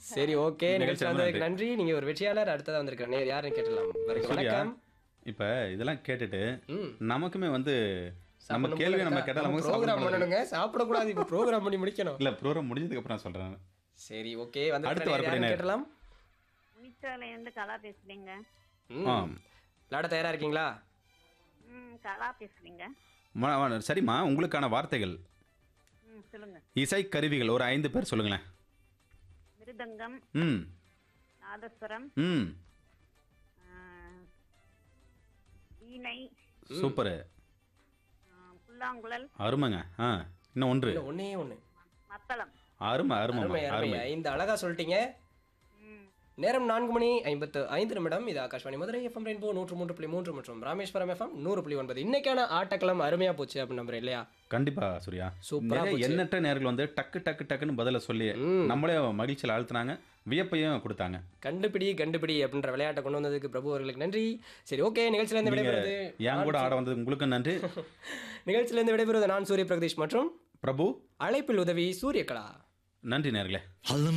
சரி ஓகே நிகழ்ச்சி நிகழ்ச்சி ரொம்ப வந்ததுக்கு நன்றி நீங்க ஒரு வெற்றியாளர் அடுத்ததா வந்திருக்கிற நேர் யாருன்னு கேட்டலாம் வருக சூர்யா வணக்கம் இப்போ இதெல்லாம் கேட்டுட்டு ம் நமக்குமே வந்து நம்ம கேள்வி நம்ம கேட்டால் நமக்கு ப்ரோக்ராம் சாப்பிட பண்ணணுங்க சாப்பிடக்கூடாது இப்போ ப்ரோக்ராம் பண்ணி முடிக்கணும் இல்லை ப்ரோக்ராம் முடிஞ்சதுக்கு அப்புறம் சொல்கிறேன் சரி ஓகே வந்து அடுத்து வரக்கூடிய நேர். கேட்டலாம் முனிச்சாலையிலேருந்து கலா பேசுறீங்க ஆ ம் விளையாட தயாரா இருக்கீங்களா ம் கலா பேசுறீங்க ம- ம- சரிம்மா உங்களுக்கான வார்த்தைகள் ம் சொல்லுங்க இசை கருவிகள் ஒரு ஐந்து பேர் சொல்லுங்களேன் மிருதங்கம் ம் நாதஸ்வரம் ம் ஆ, வீணை சூப்பரு ஆ, புல்லாங்குழல் அருமைங்க ஆ இன்னும் ஒன்று இல்ல ஒண்ணே ஒண்ணு மத்தளம் அருமை அருமை அருமை அருமை அருமை ஐந்து அழகா சொல்லிட்டீங்க ம் நேரம் நான்கு மணி ஐம்பத்து ஐந்து நிமிடம் இது ஆகாஷ்வாணி மதுரை எஃப்எம் ரெயின்போ நூற்று மூன்று புள்ளி மூன்று மற்றும் ராமேஸ்வரம் எஃப்எம் நூறு புள்ளி ஒன்பது இன்னைக்கான ஆட்டக்களம் அருமையா போச்சு அப்படின்னு நம்புறேன் இல்லையா கண்டிப்பா சூர்யா சூப்பரா நிறைய போச்சு. எண்ணற்ற நேர்கள் வந்து டக்கு டக்கு டக்குன்னு பதில சொல்லி ம். நம்மளே மகிழ்ச்சியில் ஆழ்த்தினாங்க வியப்பையும் கொடுத்தாங்க கண்டுபிடி கண்டுபிடி அப்படின்ற விளையாட்டை கொண்டு வந்ததுக்கு பிரபு அவர்களுக்கு நன்றி சரி ஓகே நிகழ்ச்சியில இருந்து நீங்க விடைபெறுவது என் கூட ஆட வந்தது உங்களுக்கு நன்றி நிகழ்ச்சியில இருந்து விடைபெறுவது நான் சூரிய பிரகதீஷ் மற்றும் பிரபு அழைப்பில் உதவி சூரியகலா நன்றி நேர்களே Allem